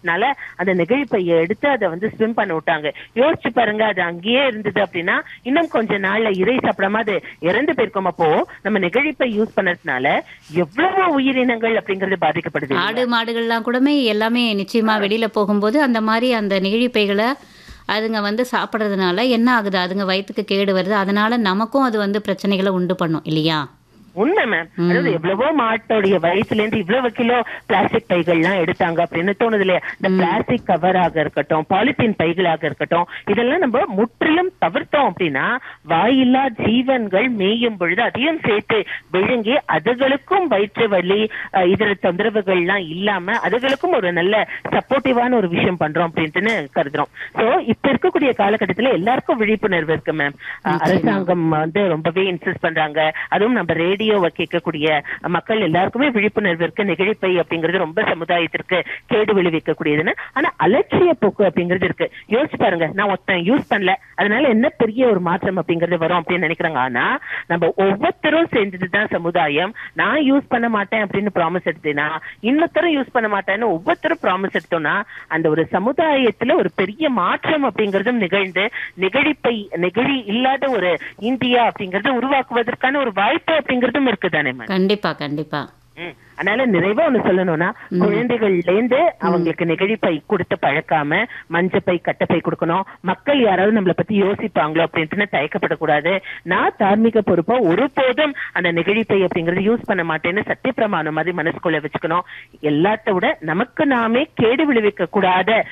பண்ணதுனால அந்த நெகிழிப்பையை எடுத்து அதை வந்து ஸ்விம் பண்ண விட்டாங்க யோசிச்சு பாருங்க அது அங்கேயே இருந்தது அப்படின்னா இன்னும் கொஞ்ச நாள்ல இறை சாப்பிடாம அது இறந்து போயிருக்கும் அப்போ நம்ம நெகிழிப்பை யூஸ் பண்ணதுனால எவ்வளவு உயிரினங்கள் அப்படிங்கறது பாதிக்கப்படுது ஆடு மாடுகள்லாம் கூடமே எல்லாமே நிச்சயமா வெளியில போகும்போது அந்த மாதிரி அந்த நெகிழிப்பைகளை அதுங்க வந்து சாப்பிட்றதுனால என்ன ஆகுது அதுங்க வயிற்றுக்கு கேடு வருது அதனால நமக்கும் அது வந்து பிரச்சனைகளை உண்டு பண்ணும் இல்லையா உண்மை மேம் அதாவது எவ்வளவோ மாட்டோடைய வயசுல இருந்து இவ்வளவு கிலோ பிளாஸ்டிக் பைகள்லாம் எடுத்தாங்க அப்படின்னு தோணுது இல்லையா இந்த பிளாஸ்டிக் கவராக இருக்கட்டும் பாலித்தீன் பைகளாக இருக்கட்டும் இதெல்லாம் நம்ம முற்றிலும் தவிர்த்தோம் அப்படின்னா வாயில்லா ஜீவன்கள் மேயும் பொழுது அதையும் சேர்த்து விழுங்கி அதுகளுக்கும் வயிற்று வலி அஹ், இதர தொந்தரவுகள்லாம் இல்லாம அதுகளுக்கும் ஒரு நல்ல சப்போர்ட்டிவான ஒரு விஷயம் பண்றோம் அப்படின்ட்டுன்னு கருதுறோம் சோ இப்ப இருக்கக்கூடிய காலகட்டத்துல எல்லாருக்கும் விழிப்புணர்வு இருக்கு மேம் அரசாங்கம் வந்து ரொம்பவே இன்சிஸ்ட் பண்றாங்க அதுவும் நம்ம ரேடியோவை கேட்கக்கூடிய மக்கள் எல்லாருக்குமே விழிப்புணர்வு இருக்கு நெகிழிப்பை அப்படிங்கிறது ரொம்ப சமுதாயத்திற்கு கேடு விளைவிக்கக்கூடியதுன்னு ஆனா அலட்சிய போக்கு அப்படிங்கிறது இருக்கு யோசிச்சு பாருங்க நான் ஒருத்தன் யூஸ் பண்ணல அதனால என்ன பெரிய ஒரு மாற்றம் அப்படிங்கிறது வரும் அப்படின்னு நினைக்கிறாங்க ஆனா நம்ம ஒவ்வொருத்தரும் செஞ்சதுதான் சமுதாயம் நான் யூஸ் பண்ண மாட்டேன் அப்படின்னு ப்ராமிஸ் எடுத்தேன்னா இன்னொருத்தரும் யூஸ் பண்ண மாட்டேன்னு ஒவ்வொருத்தரும் ப்ராமிஸ் எடுத்தோம்னா அந்த ஒரு சமுதாயத்துல ஒரு பெரிய மாற்றம் அப்படிங்கறதும் நிகழ்ந்து நெகிழிப்பை நெகிழி இல்லாத ஒரு இந்தியா அப்படிங்கறது உருவாக்குவதற்கான ஒரு வாய்ப்பு அப்படிங்கறதும் இருக்குதானே மேம் கண்டிப்பா கண்டிப்பா ம். அதனால நிறைவா ஒண்ணு சொல்லணும்னா குழந்தைகள்ல இருந்து அவங்களுக்கு நெகிழிப்பை கொடுத்து பழக்காம மஞ்சப்பை கட்டப்பை கொடுக்கணும் மக்கள் யாராவது நம்மளை பத்தி யோசிப்பாங்களோ அப்படின்ட்டு தயக்கப்படக்கூடாது நான் தார்மீக பொறுப்பா ஒருபோதும் அந்த நெகிழிப்பை அப்படிங்கறது யூஸ் பண்ண மாட்டேன்னு சத்தியப்பிரமாணம் மாதிரி மனசுக்குள்ள வச்சுக்கணும் எல்லாத்த விட நமக்கு நாமே கேடு விளைவிக்க கூடாத